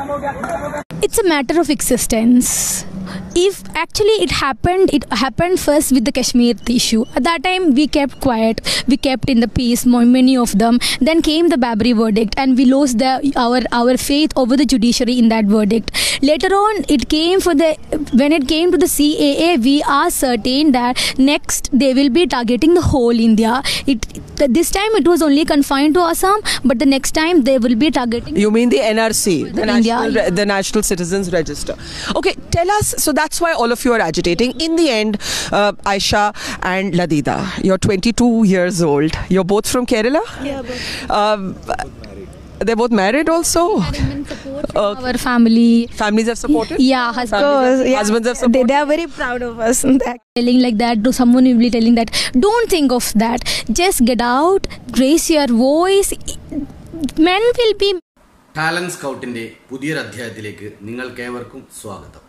it's a matter of existence if actually it happened it happened first with the kashmir issue at that time we kept quiet we kept in the peace mo- many of them then came the babri verdict and we lost the our our faith over the judiciary in that verdict later on it came for the when it came to the caa we are certain that next they will be targeting the whole india it this time it was only confined to assam but the next time they will be targeting You mean the NRC, the India, National, Re- the National Citizens Register? Okay, tell us. So that's why all of you are agitating. In the end, uh, Aisha and Ladida, you're 22 years old. You're both from Kerala. yeah, but Um, they're both married also. our family Families have supported. yeah husband Families have- yeah. Husbands have They, supported. they are very proud of us. That telling like that to someone will be telling that don't think of that just get out raise your voice men will be talent സ്കൗട്ടിന്റെ പുതിയൊരു അധ്യായത്തിലേക്ക് നിങ്ങൾക്കേവർക്കും സ്വാഗതം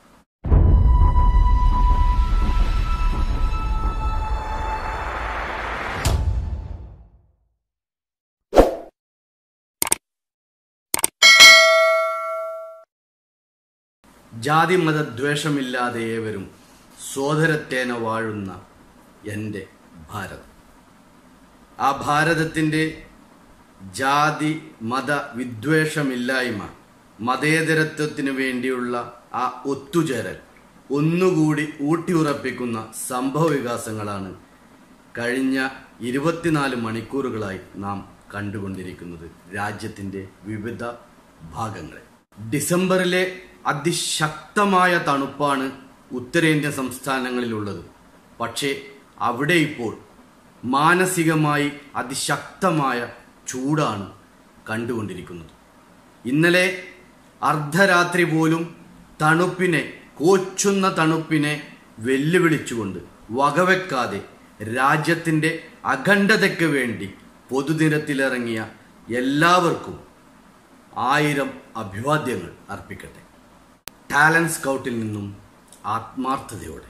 ജാതി മതദ്വേഷമില്ലാതെ ഏവരും സോദരത്തേന വാഴുന്ന എൻ്റെ ഭാരതം ആ ഭാരതത്തിൻ്റെ ജാതി മത വിദ്വേഷമില്ലായ്മ മതേതരത്വത്തിന് വേണ്ടിയുള്ള ആ ഒത്തുചേരൽ ഒന്നുകൂടി ഊട്ടിയുറപ്പിക്കുന്ന സംഭവ വികാസങ്ങളാണ് കഴിഞ്ഞ ഇരുപത്തിനാല് മണിക്കൂറുകളായി നാം കണ്ടുകൊണ്ടിരിക്കുന്നത് രാജ്യത്തിന്റെ വിവിധ ഭാഗങ്ങളിൽ ഡിസംബറിലെ അതിശക്തമായ തണുപ്പാണ് ഉത്തരേന്ത്യൻ സംസ്ഥാനങ്ങളിലുള്ളത് പക്ഷേ അവിടെ ഇപ്പോൾ മാനസികമായി അതിശക്തമായ ചൂടാണ് കണ്ടുകൊണ്ടിരിക്കുന്നത് ഇന്നലെ അർദ്ധരാത്രി പോലും തണുപ്പിനെ കോച്ചുന്ന തണുപ്പിനെ വെല്ലുവിളിച്ചുകൊണ്ട് വകവെക്കാതെ രാജ്യത്തിൻ്റെ അഖണ്ഡതയ്ക്ക് വേണ്ടി പൊതുനിരത്തിലിറങ്ങിയ എല്ലാവർക്കും ആയിരം അഭിവാദ്യങ്ങൾ അർപ്പിക്കട്ടെ ടാലന്റ് സ്കൗട്ടിൽ നിന്നും ആത്മാർത്ഥതയോടെ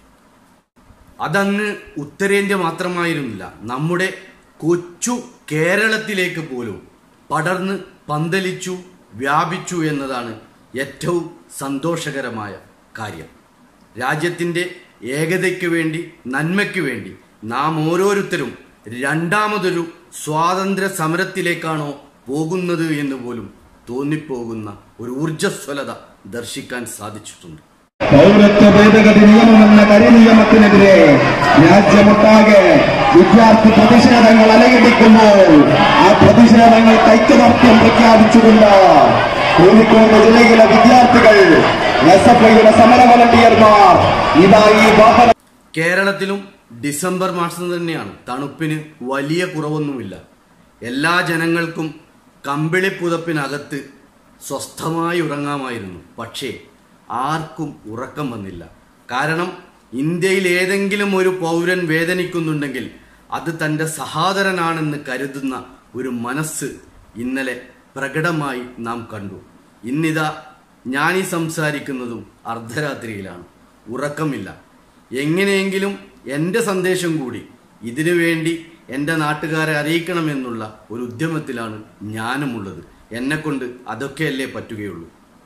അതങ്ങ് ഉത്തരേന്ത്യ മാത്രമായിരുന്നില്ല നമ്മുടെ കൊച്ചു കേരളത്തിലേക്ക് പോലും പടർന്ന് പന്തലിച്ചു വ്യാപിച്ചു എന്നതാണ് ഏറ്റവും സന്തോഷകരമായ കാര്യം രാജ്യത്തിൻ്റെ ഏകതയ്ക്ക് വേണ്ടി നന്മയ്ക്ക് വേണ്ടി നാം ഓരോരുത്തരും രണ്ടാമതൊരു സ്വാതന്ത്ര്യ സമരത്തിലേക്കാണോ പോകുന്നത് എന്ന് പോലും തോന്നിപ്പോകുന്ന ഒരു ഊർജ്ജസ്വലത ദർശിക്കാൻ സാധിച്ചിട്ടുണ്ട് പൗരത്വ ഭേദഗതി നിയമമെന്ന കരിനിയമത്തിനെതിരെ രാജ്യമൊട്ടാകെ വിദ്യാർത്ഥി പ്രതിഷേധങ്ങൾ അലയടിക്കുമ്പോൾ ആ പ്രതിഷേധങ്ങൾക്ക് ഐക്യദാർഢ്യം പ്രഖ്യാപിച്ചുകൊണ്ട് കോഴിക്കോട് ജില്ലയിലെ വിദ്യാർത്ഥികൾ എസ് എഫ് ഐയുടെ സമര വളണ്ടിയർമാർ ഇതാ ഈ വാഹന കേരളത്തിലും ഡിസംബർ മാസം തന്നെയാണ് തണുപ്പിന് വലിയ കുറവൊന്നുമില്ല എല്ലാ ജനങ്ങൾക്കും കമ്പിളിപ്പുതപ്പിനകത്ത് സ്വസ്ഥമായി ഉറങ്ങാമായിരുന്നു പക്ഷേ ആർക്കും ഉറക്കം വന്നില്ല കാരണം ഇന്ത്യയിൽ ഏതെങ്കിലും ഒരു പൗരൻ വേദനിക്കുന്നുണ്ടെങ്കിൽ അത് തൻ്റെ സഹാദരനാണെന്ന് കരുതുന്ന ഒരു മനസ്സ് ഇന്നലെ പ്രകടമായി നാം കണ്ടു ഇന്നിതാ ഞാനീ സംസാരിക്കുന്നതും അർദ്ധരാത്രിയിലാണ് ഉറക്കമില്ല എങ്ങനെയെങ്കിലും എൻ്റെ സന്ദേശം കൂടി ഇതിനു വേണ്ടി എൻ്റെ നാട്ടുകാരെ അറിയിക്കണമെന്നുള്ള ഒരു ഉദ്യമത്തിലാണ് ഞാനുമുള്ളത് എന്നെക്കൊണ്ട് അതൊക്കെയല്ലേ പറ്റുകയുള്ളൂ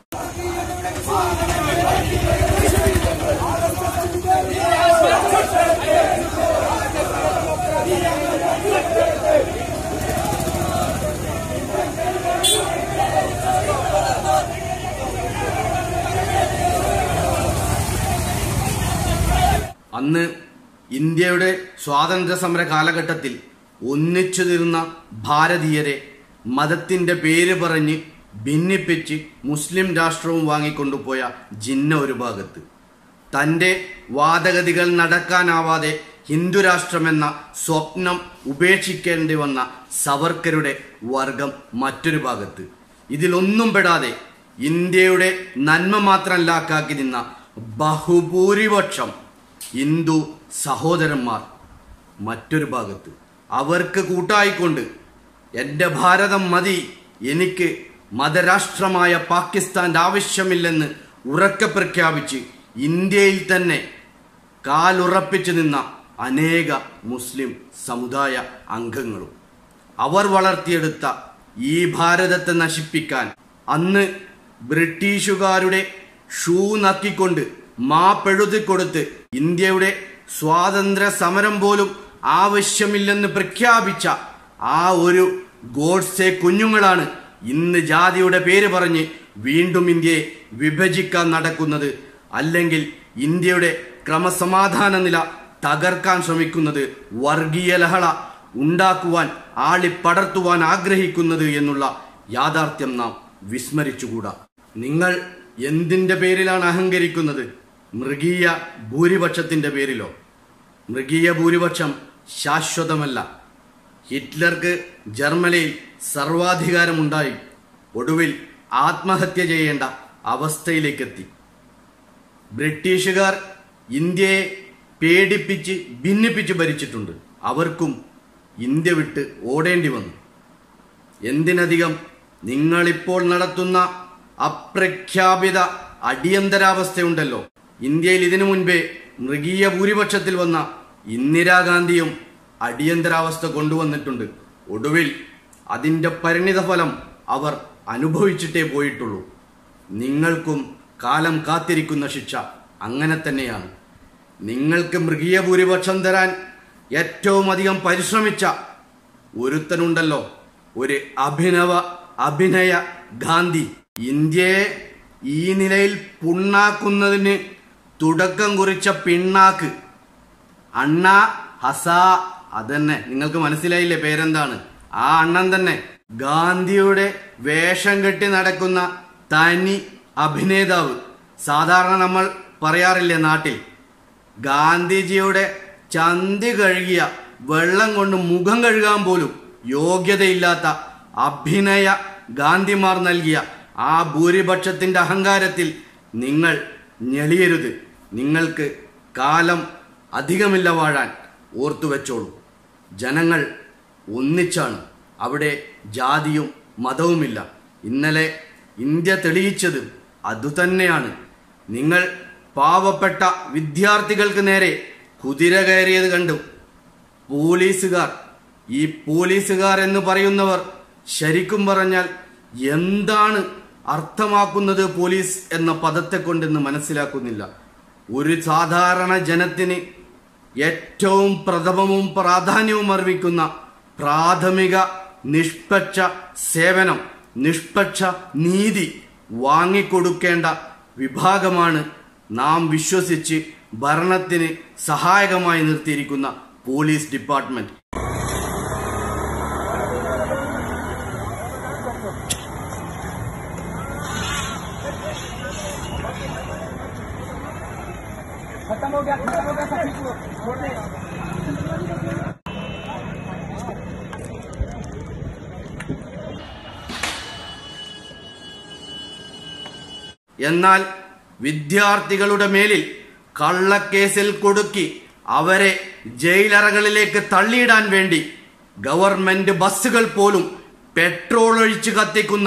അന്ന് ഇന്ത്യയുടെ സ്വാതന്ത്ര്യ സമര കാലഘട്ടത്തിൽ ഒന്നിച്ചു നിന്ന ഭാരതീയരെ മതത്തിന്റെ പേര് പറഞ്ഞ് ഭിന്നിപ്പിച്ച് മുസ്ലിം രാഷ്ട്രവും വാങ്ങിക്കൊണ്ടുപോയ ജിന്ന ഒരു ഭാഗത്ത് തന്റെ വാദഗതികൾ നടക്കാനാവാതെ ഹിന്ദു രാഷ്ട്രമെന്ന സ്വപ്നം ഉപേക്ഷിക്കേണ്ടി വന്ന സവർക്കരുടെ വർഗം മറ്റൊരു ഭാഗത്ത് ഇതിലൊന്നും പെടാതെ ഇന്ത്യയുടെ നന്മ മാത്രം ലാക്കാക്കി നിന്ന ബഹുഭൂരിപക്ഷം ഹിന്ദു സഹോദരന്മാർ മറ്റൊരു ഭാഗത്ത് അവർക്ക് കൂട്ടായിക്കൊണ്ട് എൻ്റെ ഭാരതം മതി എനിക്ക് മതരാഷ്ട്രമായ പാകിസ്ഥാൻ്റെ ആവശ്യമില്ലെന്ന് ഉറക്കെ പ്രഖ്യാപിച്ച് ഇന്ത്യയിൽ തന്നെ കാലുറപ്പിച്ചു നിന്ന അനേക മുസ്ലിം സമുദായ അംഗങ്ങളും അവർ വളർത്തിയെടുത്ത ഈ ഭാരതത്തെ നശിപ്പിക്കാൻ അന്ന് ബ്രിട്ടീഷുകാരുടെ ഷൂ നക്കിക്കൊണ്ട് മാപ്പെഴുതിക്കൊടുത്ത് ഇന്ത്യയുടെ സ്വാതന്ത്ര്യ സമരം പോലും ആവശ്യമില്ലെന്ന് പ്രഖ്യാപിച്ച ആ ഒരു ഗോഡ്സെ കുഞ്ഞുങ്ങളാണ് ഇന്ന് ജാതിയുടെ പേര് പറഞ്ഞ് വീണ്ടും ഇന്ത്യയെ വിഭജിക്കാൻ നടക്കുന്നത് അല്ലെങ്കിൽ ഇന്ത്യയുടെ ക്രമസമാധാന നില തകർക്കാൻ ശ്രമിക്കുന്നത് വർഗീയ ലഹള ഉണ്ടാക്കുവാൻ ആളിപ്പടർത്തുവാൻ ആഗ്രഹിക്കുന്നത് എന്നുള്ള യാഥാർത്ഥ്യം നാം വിസ്മരിച്ചുകൂടാ നിങ്ങൾ എന്തിന്റെ പേരിലാണ് അഹങ്കരിക്കുന്നത് മൃഗീയ ഭൂരിപക്ഷത്തിന്റെ പേരിലോ മൃഗീയ ഭൂരിപക്ഷം ശാശ്വതമല്ല ഹിറ്റ്ലർക്ക് ജർമ്മനിയിൽ സർവാധികാരമുണ്ടായി ഒടുവിൽ ആത്മഹത്യ ചെയ്യേണ്ട അവസ്ഥയിലേക്കെത്തി ബ്രിട്ടീഷുകാർ ഇന്ത്യയെ പേടിപ്പിച്ച് ഭിന്നിപ്പിച്ച് ഭരിച്ചിട്ടുണ്ട് അവർക്കും ഇന്ത്യ വിട്ട് ഓടേണ്ടി വന്നു എന്തിനധികം നിങ്ങളിപ്പോൾ നടത്തുന്ന അപ്രഖ്യാപിത അടിയന്തരാവസ്ഥയുണ്ടല്ലോ ഇന്ത്യയിൽ ഇതിനു മുൻപേ മൃഗീയ ഭൂരിപക്ഷത്തിൽ വന്ന ഇന്ദിരാഗാന്ധിയും അടിയന്തരാവസ്ഥ കൊണ്ടുവന്നിട്ടുണ്ട് ഒടുവിൽ അതിന്റെ പരിണിത ഫലം അവർ അനുഭവിച്ചിട്ടേ പോയിട്ടുള്ളൂ നിങ്ങൾക്കും കാലം കാത്തിരിക്കുന്ന ശിക്ഷ അങ്ങനെ തന്നെയാണ് നിങ്ങൾക്ക് മൃഗീയ ഭൂരിപക്ഷം തരാൻ ഏറ്റവും അധികം പരിശ്രമിച്ച ഒരുത്തനുണ്ടല്ലോ ഒരു അഭിനവ അഭിനയ ഗാന്ധി ഇന്ത്യയെ ഈ നിലയിൽ പുണ്ണാക്കുന്നതിന് തുടക്കം കുറിച്ച പിണ്ണാക്ക് അണ്ണ ഹസ അതന്നെ നിങ്ങൾക്ക് മനസ്സിലായില്ലേ പേരെന്താണ് ആ അണ്ണൻ തന്നെ ഗാന്ധിയുടെ വേഷം കെട്ടി നടക്കുന്ന തനി അഭിനേതാവ് സാധാരണ നമ്മൾ പറയാറില്ലേ നാട്ടിൽ ഗാന്ധിജിയുടെ ചന്തി കഴുകിയ വെള്ളം കൊണ്ട് മുഖം കഴുകാൻ പോലും യോഗ്യതയില്ലാത്ത അഭിനയ ഗാന്ധിമാർ നൽകിയ ആ ഭൂരിപക്ഷത്തിന്റെ അഹങ്കാരത്തിൽ നിങ്ങൾ ഞെളിയരുത് നിങ്ങൾക്ക് കാലം അധികമില്ല വാഴാൻ ഓർത്തു വെച്ചോളൂ ജനങ്ങൾ ഒന്നിച്ചാണ് അവിടെ ജാതിയും മതവുമില്ല ഇന്നലെ ഇന്ത്യ തെളിയിച്ചത് അതുതന്നെയാണ് നിങ്ങൾ പാവപ്പെട്ട വിദ്യാർത്ഥികൾക്ക് നേരെ കുതിര കയറിയത് കണ്ടു പോലീസുകാർ ഈ പോലീസുകാർ എന്ന് പറയുന്നവർ ശരിക്കും പറഞ്ഞാൽ എന്താണ് അർത്ഥമാക്കുന്നത് പോലീസ് എന്ന പദത്തെ കൊണ്ടെന്ന് മനസ്സിലാക്കുന്നില്ല ഒരു സാധാരണ ജനത്തിന് ഏറ്റവും പ്രഥമവും പ്രാധാന്യവും അർപ്പിക്കുന്ന പ്രാഥമിക നിഷ്പക്ഷ സേവനം നിഷ്പക്ഷ നീതി വാങ്ങിക്കൊടുക്കേണ്ട വിഭാഗമാണ് നാം വിശ്വസിച്ച് ഭരണത്തിന് സഹായകമായി നിർത്തിയിരിക്കുന്ന പോലീസ് ഡിപ്പാർട്ട്മെന്റ് എന്നാൽ വിദ്യാർത്ഥികളുടെ മേലിൽ കള്ളക്കേസിൽ കൊടുക്കി അവരെ ജയിലറകളിലേക്ക് തള്ളിയിടാൻ വേണ്ടി ഗവൺമെന്റ് ബസ്സുകൾ പോലും പെട്രോൾ ഒഴിച്ചു കത്തിക്കുന്ന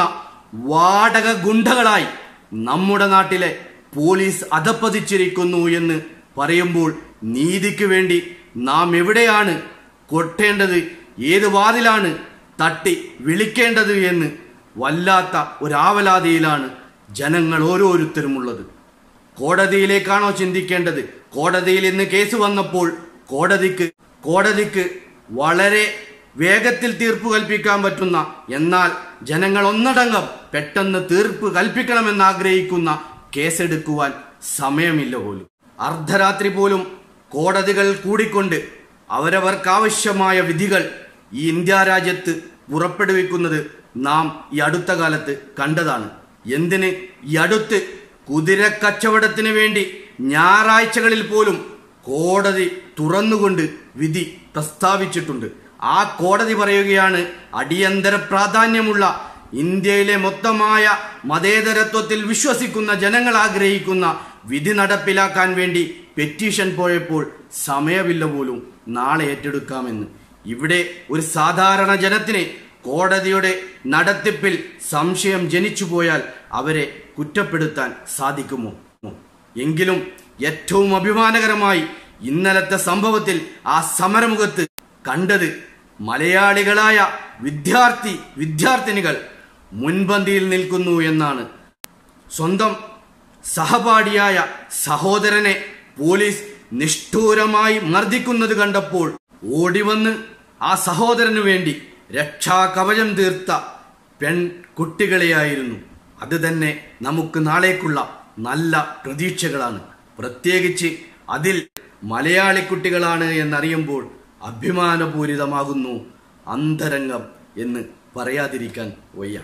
വാടക ഗുണ്ടകളായി നമ്മുടെ നാട്ടിലെ പോലീസ് അധപ്പതിച്ചിരിക്കുന്നു എന്ന് പറയുമ്പോൾ നീതിക്ക് വേണ്ടി നാം എവിടെയാണ് കൊട്ടേണ്ടത് ഏത് വാതിലാണ് തട്ടി വിളിക്കേണ്ടത് എന്ന് വല്ലാത്ത ഒരാവലാതിയിലാണ് ജനങ്ങൾ ഓരോരുത്തരുമുള്ളത് കോടതിയിലേക്കാണോ ചിന്തിക്കേണ്ടത് കോടതിയിൽ ഇന്ന് കേസ് വന്നപ്പോൾ കോടതിക്ക് കോടതിക്ക് വളരെ വേഗത്തിൽ തീർപ്പ് കൽപ്പിക്കാൻ പറ്റുന്ന എന്നാൽ ജനങ്ങൾ ഒന്നടങ്കം പെട്ടെന്ന് തീർപ്പ് കൽപ്പിക്കണമെന്ന് ആഗ്രഹിക്കുന്ന കേസെടുക്കുവാൻ സമയമില്ല പോലും അർദ്ധരാത്രി പോലും കോടതികൾ കൂടിക്കൊണ്ട് അവരവർക്കാവശ്യമായ വിധികൾ ഈ ഇന്ത്യ രാജ്യത്ത് പുറപ്പെടുവിക്കുന്നത് നാം ഈ അടുത്ത കാലത്ത് കണ്ടതാണ് എന്തിന് ഈ അടുത്ത് കുതിര കച്ചവടത്തിന് വേണ്ടി ഞായറാഴ്ചകളിൽ പോലും കോടതി തുറന്നുകൊണ്ട് വിധി പ്രസ്താവിച്ചിട്ടുണ്ട് ആ കോടതി പറയുകയാണ് അടിയന്തര പ്രാധാന്യമുള്ള ഇന്ത്യയിലെ മൊത്തമായ മതേതരത്വത്തിൽ വിശ്വസിക്കുന്ന ജനങ്ങൾ ആഗ്രഹിക്കുന്ന വിധി നടപ്പിലാക്കാൻ വേണ്ടി പെറ്റീഷൻ പോയപ്പോൾ സമയമില്ല പോലും നാളെ ഏറ്റെടുക്കാമെന്ന് ഇവിടെ ഒരു സാധാരണ ജനത്തിന് കോടതിയുടെ നടത്തിപ്പിൽ സംശയം ജനിച്ചു പോയാൽ അവരെ കുറ്റപ്പെടുത്താൻ സാധിക്കുമോ എങ്കിലും ഏറ്റവും അഭിമാനകരമായി ഇന്നലത്തെ സംഭവത്തിൽ ആ സമരമുഖത്ത് കണ്ടത് മലയാളികളായ വിദ്യാർത്ഥി വിദ്യാർത്ഥിനികൾ മുൻപന്തിയിൽ നിൽക്കുന്നു എന്നാണ് സ്വന്തം സഹപാഠിയായ സഹോദരനെ പോലീസ് നിഷ്ഠൂരമായി മർദ്ദിക്കുന്നത് കണ്ടപ്പോൾ ഓടിവന്ന് ആ സഹോദരനു വേണ്ടി രക്ഷാകവചം തീർത്ത പെൺകുട്ടികളെയായിരുന്നു അത് തന്നെ നമുക്ക് നാളേക്കുള്ള നല്ല പ്രതീക്ഷകളാണ് പ്രത്യേകിച്ച് അതിൽ മലയാളി കുട്ടികളാണ് എന്നറിയുമ്പോൾ അഭിമാനപൂരിതമാകുന്നു അന്തരംഗം എന്ന് പറയാതിരിക്കാൻ വയ്യ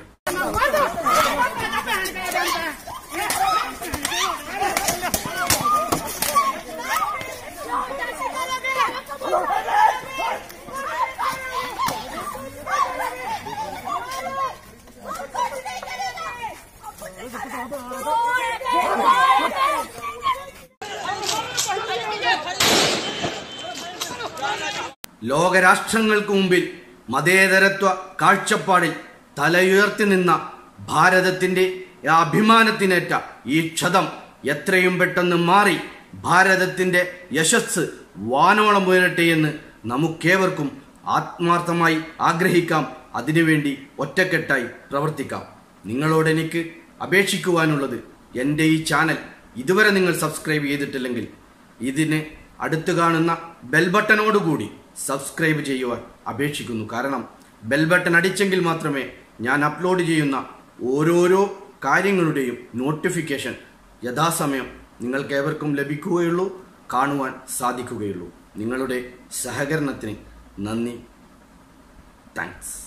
ലോകരാഷ്ട്രങ്ങൾക്ക് മുമ്പിൽ മതേതരത്വ കാഴ്ചപ്പാടിൽ തലയുയർത്തി നിന്ന ഭാരതത്തിന്റെ ആ അഭിമാനത്തിനേറ്റ ഈ ക്ഷതം എത്രയും പെട്ടെന്ന് മാറി ഭാരതത്തിന്റെ യശസ് വാനോളം ഉയരട്ടെ എന്ന് നമുക്കേവർക്കും ആത്മാർത്ഥമായി ആഗ്രഹിക്കാം അതിനുവേണ്ടി ഒറ്റക്കെട്ടായി പ്രവർത്തിക്കാം നിങ്ങളോട് എനിക്ക് അപേക്ഷിക്കുവാനുള്ളത് എൻ്റെ ഈ ചാനൽ ഇതുവരെ നിങ്ങൾ സബ്സ്ക്രൈബ് ചെയ്തിട്ടില്ലെങ്കിൽ ഇതിന് അടുത്ത് കാണുന്ന ബെൽ ബട്ടനോടുകൂടി സബ്സ്ക്രൈബ് ചെയ്യുവാൻ അപേക്ഷിക്കുന്നു കാരണം ബെൽ ബട്ടൺ അടിച്ചെങ്കിൽ മാത്രമേ ഞാൻ അപ്ലോഡ് ചെയ്യുന്ന ഓരോരോ കാര്യങ്ങളുടെയും നോട്ടിഫിക്കേഷൻ യഥാസമയം നിങ്ങൾക്ക് ഏവർക്കും ലഭിക്കുകയുള്ളൂ കാണുവാൻ സാധിക്കുകയുള്ളൂ നിങ്ങളുടെ സഹകരണത്തിന് നന്ദി താങ്ക്സ്